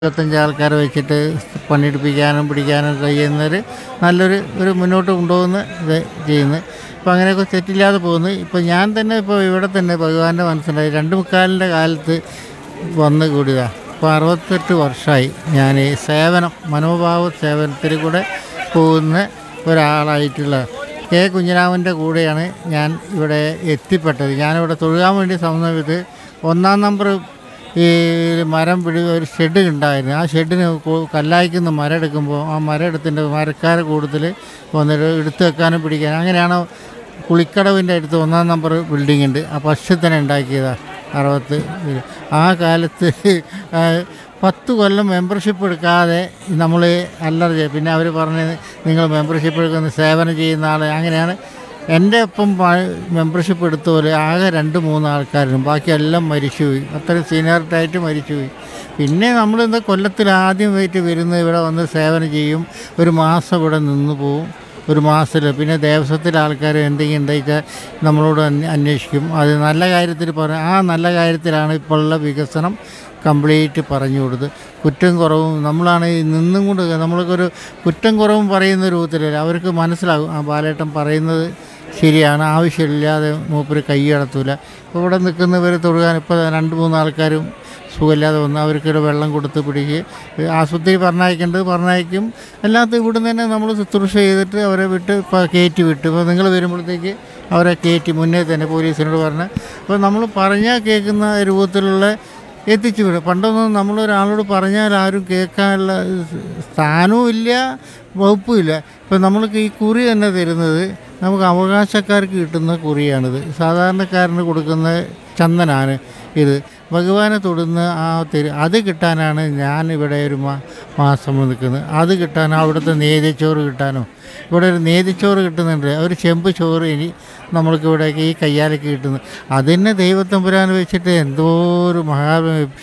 ഇരുപത്തഞ്ച് ആൾക്കാരെ വെച്ചിട്ട് പണിയെടുപ്പിക്കാനും പിടിക്കാനും കഴിയുന്നൊരു നല്ലൊരു ഒരു മുന്നോട്ട് കൊണ്ടുപോകുന്ന ഇത് ചെയ്യുന്നത് ഇപ്പോൾ അങ്ങനെയൊക്കെ തെറ്റില്ലാതെ പോകുന്നു ഇപ്പോൾ ഞാൻ തന്നെ ഇപ്പോൾ ഇവിടെ തന്നെ ഭഗവാന്റെ മനസ്സിലായി രണ്ട് മുക്കാലിൻ്റെ കാലത്ത് വന്ന് കൂടിയതാണ് ഇപ്പോൾ അറുപത്തെട്ട് വർഷമായി ഞാൻ ഈ സേവനം മനോഭാവ സേവനത്തിൽ കൂടെ പോകുന്ന ഒരാളായിട്ടുള്ള കെ കുഞ്ഞിരാമൻ്റെ കൂടെയാണ് ഞാൻ ഇവിടെ എത്തിപ്പെട്ടത് ഞാനിവിടെ തൊഴുകാൻ വേണ്ടി സമയത്ത് ഒന്നാം നമ്പർ ഈ മരം പിടി ഒരു ഷെഡ് ഉണ്ടായിരുന്നു ആ ഷെഡിന് കു- കല്ലായിക്കുന്ന മരം എടുക്കുമ്പോൾ ആ മരം എടുത്തിൻ്റെ മരക്കാരെ കൂടുതൽ വന്നിട്ട് എടുത്ത് വെക്കാനും പിടിക്കാനും അങ്ങനെയാണ് കുളിക്കടവിൻ്റെ അടുത്ത് ഒന്നാം നമ്പർ ബിൽഡിംഗ് ഉണ്ട് ആ പക്ഷി തന്നെ ഉണ്ടാക്കിയതാണ് അറുപത്ത് ഇത്. ആ കാലത്ത് ആ, പത്ത് കൊല്ലം മെമ്പർഷിപ്പ് എടുക്കാതെ നമ്മൾ അല്ലറ ചെയ്യും പിന്നെ അവർ പറഞ്ഞ് നിങ്ങൾ മെമ്പർഷിപ്പ് എടുക്കുന്ന സേവനം ചെയ്യുന്ന ആൾ അങ്ങനെയാണ് എൻ്റെ ഒപ്പം മെമ്പർഷിപ്പ് എടുത്തപോലെ ആകെ രണ്ട് മൂന്ന് ആൾക്കാരും ബാക്കി എല്ലാം മരിച്ചുപോയി അത്രയും സീനിയറിറ്റായിട്ട് മരിച്ചുപോയി പിന്നെ നമ്മളിന്ന് കൊല്ലത്തിൽ ആദ്യം വെയിറ്റ് വരുന്ന ഇവിടെ വന്ന് സേവനം ചെയ്യും ഒരു മാസം ഇവിടെ നിന്ന് പോവും ഒരു മാസത്തിൽ പിന്നെ ദേവസ്വത്തിലെ ആൾക്കാർ എന്തെങ്കിലും ഉണ്ടെങ്കിൽ നമ്മളോട് അന്വ- അന്വേഷിക്കും അത് നല്ല കാര്യത്തിൽ പറ ആ നല്ല കാര്യത്തിലാണ് ഇപ്പോഴുള്ള വികസനം കംപ്ലീറ്റ് പറഞ്ഞു കൊടുത്ത് കുറ്റം കുറവും നമ്മളാണ് ഈ നിന്നും കൊണ്ട് നമ്മൾക്കൊരു കുറ്റം കുറവും പറയുന്ന രൂപത്തിലല്ല അവർക്ക് മനസ്സിലാകും ആ ബാലേട്ടൻ പറയുന്നത് ശരിയാണ് ആവശ്യമില്ലാതെ മൂപ്പര് കൈ കടത്തൂല ഇപ്പോൾ ഇവിടെ നിൽക്കുന്നവർ തൊഴുകാൻ ഇപ്പോൾ രണ്ട് മൂന്ന് ആൾക്കാരും സുഖമില്ലാതെ വന്ന് അവർക്കൊരു വെള്ളം കൊടുത്ത് പിടിക്കുക ആശുപത്രി പറഞ്ഞയക്കേണ്ടത് പറഞ്ഞയക്കും അല്ലാത്ത ഇവിടുന്ന് തന്നെ നമ്മൾ ശുശ്രൂഷ ചെയ്തിട്ട് അവരെ വിട്ട് ഇപ്പോൾ കയറ്റി വിട്ടു ഇപ്പോൾ നിങ്ങൾ വരുമ്പോഴത്തേക്ക് അവരെ കയറ്റി മുന്നേ തന്നെ പോലീസിനോട് പറഞ്ഞ് അപ്പോൾ നമ്മൾ പറഞ്ഞാൽ കേൾക്കുന്ന രൂപത്തിലുള്ള എത്തിച്ചു വിടും പണ്ടൊന്നും നമ്മളൊരാളോട് പറഞ്ഞാൽ ആരും കേൾക്കാനുള്ള സ്ഥാനവും ഇല്ല വകുപ്പും ഇല്ല ഇപ്പം നമ്മൾക്ക് ഈ കുറി തന്നെ തരുന്നത് നമുക്ക് അവകാശക്കാർക്ക് കിട്ടുന്ന കുറിയാണിത് സാധാരണക്കാരന് കൊടുക്കുന്ന ചന്ദനാണ് ഇത് ഭഗവാനെ തൊടുന്ന ആ തെരു അത് കിട്ടാനാണ് ഞാൻ ഇവിടെ ഒരു മാ മാസം നിൽക്കുന്നത് അത് കിട്ടാനോ അവിടുത്തെ നേതിച്ചോറ് കിട്ടാനോ ഇവിടെ ഒരു നേതിച്ചോറ് കിട്ടുന്നുണ്ട് ഒരു ചെമ്പ് ചോറ് ഇനി നമ്മൾക്ക് ഇവിടേക്ക് ഈ കയ്യാലൊക്കെ കിട്ടുന്നു അതിനെ ദൈവത്തമ്പുരാൻ വെച്ചിട്ട് എന്തോ ഒരു മഹാ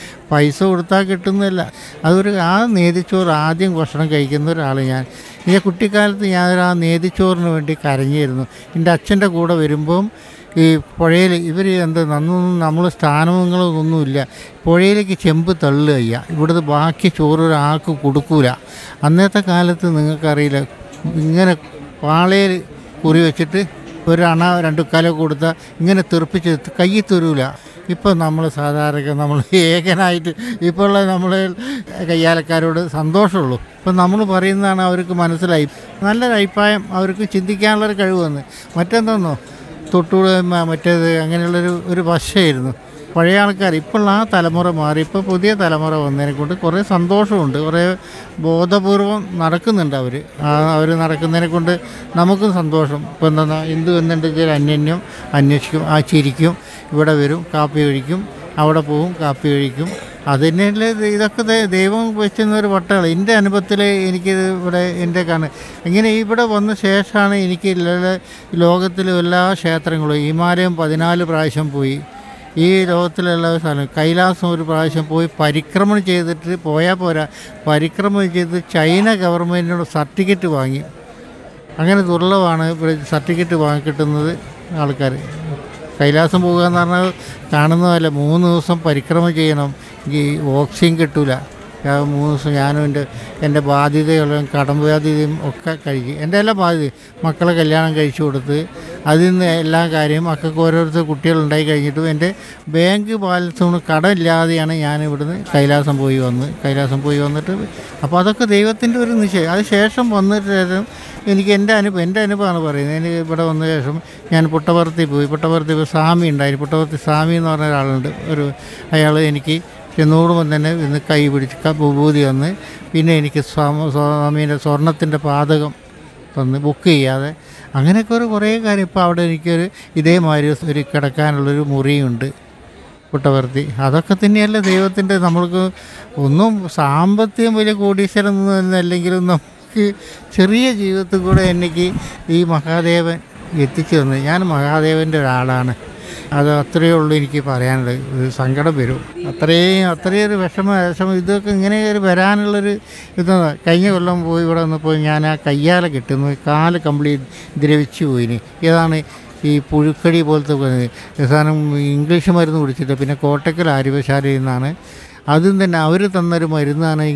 പൈസ കൊടുത്താൽ കിട്ടുന്നില്ല അതൊരു ആ നേതിച്ചോറ് ആദ്യം ഭക്ഷണം കഴിക്കുന്ന ഒരാൾ ഞാൻ ഈ കുട്ടിക്കാലത്ത് ഞാൻ ആ നേതിച്ചോറിന് വേണ്ടി കരഞ്ഞിരുന്നു എൻ്റെ അച്ഛൻ്റെ കൂടെ വരുമ്പം ഈ പുഴയിൽ ഇവർ എന്ത് നന്നൊന്നും നമ്മൾ സ്ഥാനങ്ങളും ഒന്നുമില്ല പുഴയിലേക്ക് ചെമ്പ് തള്ളുക ചെയ്യുക ഇവിടുത്തെ ബാക്കി ചോറ് ഒരാൾക്ക് കൊടുക്കൂല അന്നത്തെ കാലത്ത് നിങ്ങൾക്കറിയില്ല ഇങ്ങനെ പാളയിൽ കുറി വെച്ചിട്ട് ഒരു അണ രണ്ട് കല കൊടുത്താൽ ഇങ്ങനെ തെറിപ്പിച്ച് കയ്യിൽ തരൂല ഇപ്പം നമ്മൾ സാധാരണ നമ്മൾ ഏകനായിട്ട് ഇപ്പോൾ ഉള്ള നമ്മൾ കയ്യാലക്കാരോട് സന്തോഷമുള്ളൂ ഇപ്പം നമ്മൾ പറയുന്നതാണ് അവർക്ക് മനസ്സിലായി നല്ലൊരു അഭിപ്രായം അവർക്ക് ചിന്തിക്കാനുള്ളൊരു കഴിവ് വന്ന് മറ്റെന്തോന്നോ തൊട്ടുകൂടുക മറ്റേത് അങ്ങനെയുള്ളൊരു ഒരു വശമായിരുന്നു പഴയ ആൾക്കാർ ഇപ്പോൾ ആ തലമുറ മാറി ഇപ്പോൾ പുതിയ തലമുറ വന്നതിനെ കൊണ്ട് കുറേ സന്തോഷമുണ്ട് കുറേ ബോധപൂർവം നടക്കുന്നുണ്ട് അവർ ആ അവർ നടക്കുന്നതിനെ കൊണ്ട് നമുക്കും സന്തോഷം ഇപ്പോൾ എന്താ എന്ത് എന്നുണ്ടെങ്കിൽ അന്യന്യം അന്വേഷിക്കും ആ ചിരിക്കും ഇവിടെ വരും കാപ്പി കഴിക്കും അവിടെ പോവും കാപ്പി കഴിക്കും അതിനുള്ള ഇതൊക്കെ ദൈ- ദൈവം വെച്ചുന്ന ഒരു വട്ടകൾ എൻ്റെ അനുഭവത്തിൽ എനിക്കിത് ഇവിടെ എൻ്റെ കാണുക ഇങ്ങനെ ഇവിടെ വന്ന ശേഷമാണ് എനിക്ക് ലോകത്തിലെ എല്ലാ ക്ഷേത്രങ്ങളും ഹിമാലയം പതിനാല് പ്രാവശ്യം പോയി ഈ ലോകത്തിലുള്ള സ്ഥലം കൈലാസം ഒരു പ്രാവശ്യം പോയി പരിക്രമണം ചെയ്തിട്ട് പോയാൽ പോരാ പരിക്രമണം ചെയ്ത് ചൈന ഗവൺമെൻറ്റിനോട് സർട്ടിഫിക്കറ്റ് വാങ്ങി അങ്ങനെ ദുർലഭമാണ് ഇവിടെ സർട്ടിഫിക്കറ്റ് വാങ്ങി കിട്ടുന്നത് ആൾക്കാർ കൈലാസം പോകുക എന്ന് പറഞ്ഞാൽ കാണുന്നതല്ല മൂന്ന് ദിവസം പരിക്രമം ചെയ്യണം ഈ ഓക്സിജൻ കിട്ടൂല ആ മൂന്ന് ദിവസം ഞാനും എൻ്റെ എൻ്റെ ബാധ്യതകളും കടം ബാധ്യതയും ഒക്കെ കഴിക്കും എൻ്റെ എല്ലാ ബാധ്യത മക്കളെ കല്യാണം കഴിച്ചു കൊടുത്ത് അതിൽ നിന്ന് എല്ലാ കാര്യവും മക്കൾക്ക് ഓരോരുത്തർ കുട്ടികളുണ്ടായി കഴിഞ്ഞിട്ടും എൻ്റെ ബാങ്ക് ബാലൻസ് കൊണ്ട് കടമില്ലാതെയാണ് ഞാൻ ഇവിടുന്ന് കൈലാസം പോയി വന്ന് കൈലാസം പോയി വന്നിട്ട് അപ്പോൾ അതൊക്കെ ദൈവത്തിൻ്റെ ഒരു നിശ്ചയം അത് ശേഷം വന്നിട്ട് ശേഷം എനിക്ക് എൻ്റെ അനുഭവം എൻ്റെ അനുഭവമാണ് പറയുന്നത് എനിക്ക് ഇവിടെ വന്ന ശേഷം ഞാൻ പുട്ടപർത്തി പോയി പുട്ടപർത്തി പോയി സ്വാമി ഉണ്ടായിരുന്നു പുട്ടപർത്തി സ്വാമി എന്ന് പറഞ്ഞ ഒരാളുണ്ട് ഒരു അയാൾ എനിക്ക് ചെന്നോടുമ്പോൾ തന്നെ ഇന്ന് കൈ പിടിച്ച് ക- വിഭൂതി തന്ന് പിന്നെ എനിക്ക് സ്വാമ സ്വാമീൻ്റെ സ്വർണത്തിൻ്റെ പാതകം തന്ന് ബുക്ക് ചെയ്യാതെ അങ്ങനെയൊക്കെ ഒരു കുറേ കാര്യം ഇപ്പോൾ അവിടെ എനിക്കൊരു ഇതേമാതിരി ഒരു കിടക്കാനുള്ളൊരു മുറിയുണ്ട് പുട്ടവർത്തി അതൊക്കെ തന്നെയല്ല ദൈവത്തിൻ്റെ നമ്മൾക്ക് ഒന്നും സാമ്പത്തികം വലിയ കോടീശ്വരം എന്നല്ലെങ്കിലും നമുക്ക് ചെറിയ ജീവിതത്തിൽ കൂടെ എനിക്ക് ഈ മഹാദേവൻ എത്തിച്ചു തന്നത് ഞാൻ മഹാദേവൻ്റെ ഒരാളാണ് അത് അത്രയേ ഉള്ളൂ എനിക്ക് പറയാനുള്ളത് ഒരു സങ്കടം വരും അത്രയും അത്രയും ഒരു വിഷമ വിഷമം ഇതൊക്കെ ഇങ്ങനെ ഒരു വരാനുള്ളൊരു ഇത് കഴിഞ്ഞ കൊല്ലം പോയി ഇവിടെ വന്നപ്പോൾ ഞാൻ ആ കയ്യാല കിട്ടുന്നു കാല് കംപ്ലീറ്റ് ദ്രവിച്ചു പോയിന് ഇതാണ് ഈ പുഴുക്കടി പോലത്തെ അവസാനം ഇംഗ്ലീഷ് മരുന്ന് കുടിച്ചിട്ട് പിന്നെ കോട്ടക്കൽ ആര്യവശാലയിൽ നിന്നാണ് അതും തന്നെ അവർ തന്നൊരു മരുന്നാണ്